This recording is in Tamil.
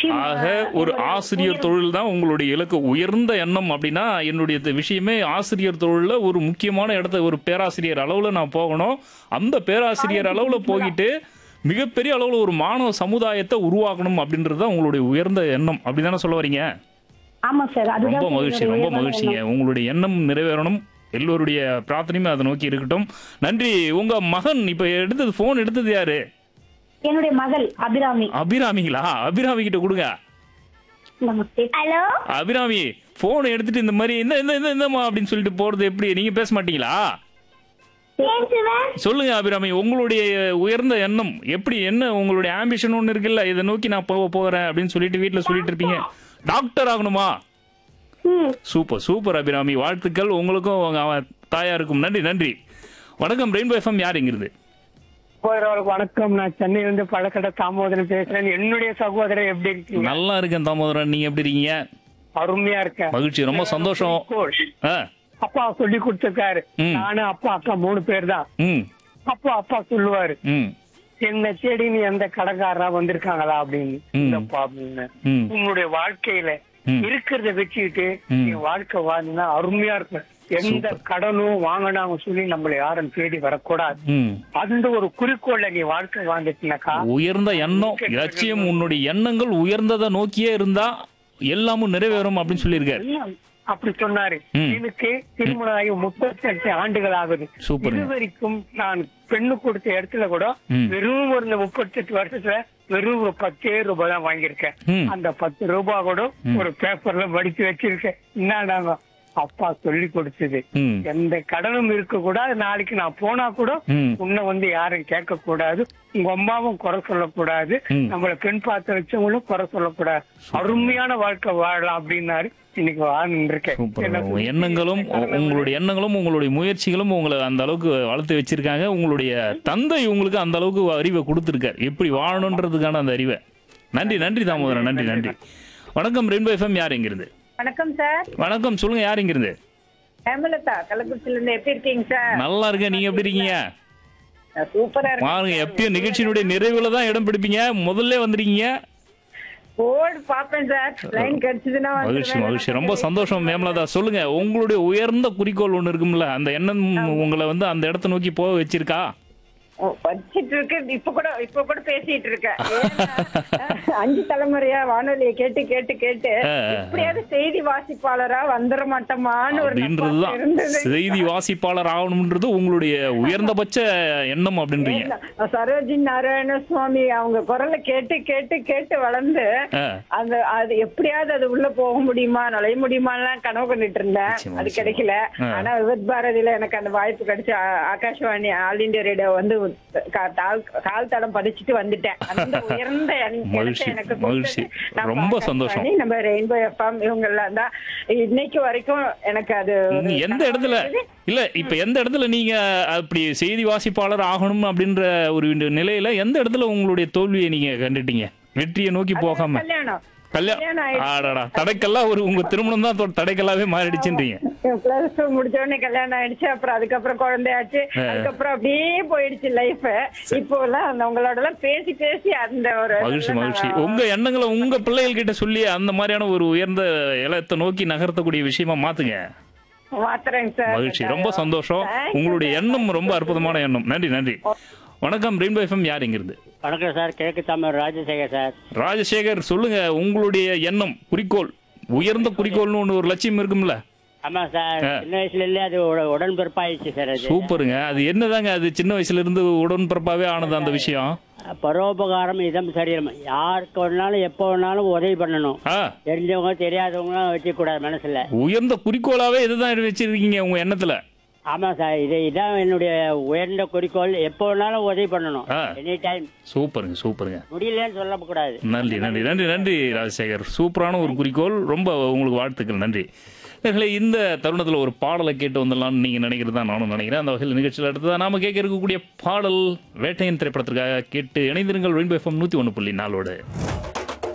நிச்சயமா ஆக ஒரு உங்களுடைய ஆசிரியர் உயர்- தொழில் தான் உங்களுடைய இலக்கு உயர்ந்த எண்ணம் அப்படின்னா என்னுடைய த- விஷயமே ஆசிரியர் தொழிலில் ஒரு முக்கியமான இடத்த ஒரு பேராசிரியர் அளவில் நான் போகணும் அந்த பேராசிரியர் அளவில் போயிட்டு மிகப்பெரிய அளவில் ஒரு மாணவ சமுதாயத்தை உருவாக்கணும் அப்படின்றது தான் உங்களுடைய உயர்ந்த எண்ணம் அப்படி தானே சொல்ல வரீங்க ஆமா சார் அதுதான் ரொம்ப சார் மகிழ்ச்சி என்னுடைய ரொம்ப உயர்வான மகிழ்ச்சிங்க எண்ணம். உங்களுடைய எண்ணம் நிறைவேறணும் எல்லோருடைய பிரார்த்தனையுமே அதை நோக்கி இருக்கட்டும் நன்றி உங்க மகன் இப்ப எடுத்தது போன் எடுத்தது யாரு என்னுடைய மகள் அபிராமி அபிராமிங்களா அபிராமி கிட்ட கொடுங்க நமஸ்தே ஹலோ அபிராமி போன் எடுத்துட்டு இந்த மாதிரி இந்த இந்த இந்த இந்தம்மா அப்படின்னு சொல்லிட்டு போறது எப்படி நீங்க பேச மாட்டீங்களா சொல்லுங்க அபிராமி உங்களுடைய உயர்ந்த எண்ணம் எப்படி என்ன உங்களுடைய ஆம்பிஷன் ஒன்று இருக்குல்ல இதை நோக்கி நான் போக போகிறேன் அப்படின்னு சொல்லிட்டு வீட்டில் சொல்லிட்டு இருப்பீங்க டாக்டர் ஆகணுமா சூப்பர் சூப்பர் அபிராமி வாழ்த்துக்கள் உங்களுக்கும் உங்க அவன் தாயாருக்கும் நன்றி நன்றி வணக்கம் ரெயின்போ எஃப்எம் யார் இங்கிருந்து சகோதரர்களுக்கு வணக்கம் நான் சென்னையிலிருந்து பழக்கடை தாமோதரன் பேசுறேன் என்னுடைய சகோதரர் எப்படி இருக்கீங்க நல்லா இருக்கேன் தாமோதரன் நீங்க எப்படி இருக்கீங்க அருமையா இருக்கேன் மகிழ்ச்சி ரொம்ப சந்தோஷம் ஆ அப்பா சொல்லி கொடுத்திருக்காரு ம். நானு அப்பா அக்கா மூணு பேர் தான் ம் அப்பா அப்பா சொல்லுவாரு ம் என்ன தேடி நீ எந்த கடைக்காரரா வந்திருக்காங்களா அப்படின்னு ம். இல்லப்பா அப்படின்னு ம் உங்களுடைய வாழ்க்கையில ம். இருக்கிறத வச்சுக்கிட்டு ம். நீ வாழ்க்கை வாழ்ந்தா அருமையா இருக்கும் எந்த கடனும் வாங்கினாங்க சொல்லி நம்மள யாரும் தேடி வரக்கூடாது ம் அந்த ஒரு குறிக்கோள்ல நீ வாழ்க்கை வாழ்ந்துச்சுனாக்கா உயர்ந்த எண்ணம் லட்சியம் உன்னுடைய எண்ணங்கள் உயர்ந்ததை நோக்கியே இருந்தா எல்லாமும் நிறைவேறும் அப்படின்னு சொல்லியிருக்காரு எல்லாம் அப்படி சொன்னாரு ம். எனக்கு திருமணம் ஆகி முப்பத்தி எட்டு ஆண்டுகள் ஆகுது சூப்பருங்க. இது வரைக்கும் நான் பெண்ணு கொடுத்த இடத்துல கூட ம். வெறும் ஒரு முப்பத்தி எட்டு வருஷத்துல வெறும் ஒரு பத்தே ரூபாய் தான் வாங்கியிருக்கேன் ம். அந்த பத்து ரூபாய் கூட ஒரு பேப்பர்ல மடிச்சு வச்சிருக்கேன் என்னடாங்க அப்பா சொல்லி கொடுத்தது ம் எந்த கடனும் இருக்க கூடாது நாளைக்கு நான் போனா கூட ம் உன்னை வந்து யாரும் கேட்க கூடாது உங்க அம்மாவும் குறை சொல்லக்கூடாது ம். நம்மள பெண் பார்த்து வச்சவங்களும் குறை சொல்லக்கூடாது அருமையான வாழ்க்கை வாழலாம் அப்படின்னாரு இன்னைக்கு வாழ்ந்து இருக்கேன் சூப்பர் என்ன உங்க எண்ணங்களும் உ- உங்களுடைய எண்ணங்களும் உங்களுடைய முயற்சிகளும் உங்களை அந்த அளவுக்கு வளர்த்து வச்சிருக்காங்க உங்களுடைய தந்தை உங்களுக்கு அந்த அளவுக்கு அறிவை கொடுத்துருக்காரு எப்படி வாழணுன்றதுக்கான அந்த அறிவை நன்றி நன்றி தாமோதரன் நன்றி நன்றி வணக்கம் ரெயின்போ எஃப்எம் யார் இங்கிருந்து வணக்கம் சார் வணக்கம் சொல்லுங்க யார் இங்கிருந்து ஹேமலதா கள்ளக்குறிச்சில இருந்து எப்படி இருக்கீங்க சார் நல்லா இருக்கேன் நீங்க எப்படி இருக்கீங்க நான் சூப்பரா இருக்கேன் பாருங்க எப்பயும் நிகழ்ச்சியினுடைய நிறைவுல தான் இடம் பிடிப்பீங்க முதல்ல வந்துருக்கீங்க போர்டு பாப்பேன் சார் லைன் கிடைச்சதுன்னா மகிழ்ச்சி வந்துருவேன். மகிழ்ச்சி ரொம்ப சந்தோஷம் மேமலதா சொல்லுங்க உங்களுடைய உயர்ந்த குறிக்கோள் ஒன்று இருக்கும்ல அந்த எண்ணம் உங்களை வந்து அந்த இடத்த நோக்கி போக வச்சிருக்கா ஓ, படிச்சிட்டு இருக்கு இப்ப கூட இப்ப கூட பேசிட்டு இருக்கேன் ஏன்னா, அஞ்சு தலைமுறையா வானொலியை கேட்டு கேட்டு கேட்டு ஆ, ஆ, ஆ. எப்படியாவது செய்தி வாசிப்பாளரா வந்துட மாட்டோமான்னு ஒரு அப்படின்றதுதான் நப்பாசை இருந்தது. செய்தி வாசிப்பாளர் ஆகணும்ன்றது உங்களுடைய உயர்ந்தபட்ச எண்ணம் அப்படின்றீங்க ஏன்னா, சரோஜி நாராயண சுவாமி அவங்க குரலை கேட்டு கேட்டு கேட்டு வளர்ந்து ஆ, அந்த அது எப்படியாவது அது உள்ள போக முடியுமா நுழைய முடியுமான்னு கனவு கண்டுட்டு இருந்தேன் நிச்சயமா, அது நிச்சயமா. கிடைக்கல ஆ. ஆனா விவத் பாரதியில எனக்கு அந்த வாய்ப்பு கிடைச்சு ஆ- ஆகாஷ்வாணி ஆல் இந்தியா ரேடியோ வந்து கா- தாழ் கால் தடம் படிச்சுட்டு வந்துட்டேன் அந்த உயர்ந்த எண்- மகிழ்ச்சி, இடத்தை எனக்கு கொடுத்தது மகிழ்ச்சி. நம்ம ரொம்ப ஆகாஷ்வாணி, சந்தோஷம். நம்ம ரெயின்போ எஃப்எம் இவங்க எல்லாம் தான் இன்னைக்கு வரைக்கும் எனக்கு அது ஒரு நீங்க எந்த கனவா இடத்துல இருக்குது. இல்ல இப்ப எந்த இடத்துல நீங்க அப்படி செய்தி வாசிப்பாளர் ஆகணும் அப்படின்ற ஒரு நிலையில எந்த இடத்துல உங்களுடைய தோல்வியை நீங்க கண்டுட்டீங்க வெற்றியை நோக்கி போகாம கல்யாணம் கல்யாணம் கல்யாணம் ஆயிடுச்சு. ஆடாடா தடைக்கெல்லாம் ஒரு உங்க திருமணம் தான் தொ- தடைக்கல்லாவே மாறிடுச்சுன்றீங்க பிளஸ் டூ முடிச்ச உடனே கல்யாணம் ஆயிடுச்சு அப்புறம் அதுக்கப்புறம் குழந்தையாச்சு அதுக்கப்புறம் அப்படியே போயிடுச்சு லைஃப் இப்போ எல்லாம் அந்த உங்களோட எல்லாம் பேசி பேசி அந்த ஒரு மகிழ்ச்சி மகிழ்ச்சி உங்க எண்ணங்களை உங்க பிள்ளைகள் கிட்ட சொல்லி அந்த மாதிரியான ஒரு உயர்ந்த இலத்தை நோக்கி நகர்த்தக்கூடிய விஷயமா மாத்துங்க மாத்துறேங்க சார் மகிழ்ச்சி ரொம்ப சந்தோஷம் Thank you, உங்களுடைய sir. எண்ணம் ரொம்ப அற்புதமான எண்ணம் நன்றி நன்றி வணக்கம் ரெயின்போ எஃப்எம் யார் இங்கிருந்து வணக்கம் சார் கிழக்கு தமிழ் ராஜசேகர் சார் ராஜசேகர் சொல்லுங்க உங்களுடைய எண்ணம் குறிக்கோள் உயர்ந்த குறிக்கோள்னு ஒன்று ஒரு லட்சியம் இருக்கும்ல ஆமாம் சார் ஆ. சின்ன வயசுலேருந்தே அது உட- உடன்பிறப்பாயிடுச்சு சார் அது சூப்பருங்க அது என்னதாங்க அது சின்ன வயசுல இருந்து உடன்பிறப்பாவே ஆனது அந்த விஷயம் பரோபகாரம் இதம் சரீரம் யாருக்கு வேணாலும் எப்போ வேணாலும் உதவி பண்ணணும் ஆ தெரிஞ்சவங்க தெரியாதவங்களாம் வச்சுக்கூடாது மனசில் உயர்ந்த குறிக்கோளாவே இதுதான் வச்சிருக்கீங்க உங்க எண்ணத்துல ஆமாம் சார் இது இதான் என்னுடைய உயர்ந்த குறிக்கோள் எப்போ வேணாலும் உதவி பண்ணணும் ஆ. எனி டைம் சூப்பருங்க சூப்பருங்க முடியலன்னு சொல்லக்கூடாது நன்றி நன்றி நன்றி நன்றி ராஜசேகர் சூப்பரான ஒரு குறிக்கோள் ரொம்ப உங்களுக்கு வாழ்த்துக்கள் நன்றி நேர்களே, இந்த தருணத்தில் ஒரு பாடலை கேட்டு வந்துடலாம்னு நீங்கள் நினைக்கிறது தான் நானும் நினைக்கிறேன் அந்த வகையில் நிகழ்ச்சியில் அடுத்ததான் நாம கேட்க இருக்கக்கூடிய பாடல் வேட்டையன் திரைப்படத்திற்காக கேட்டு இணைந்திருங்கள் ரெயின்போ எஃப்எம் நூற்றி ஒன்று புள்ளி நாலோடு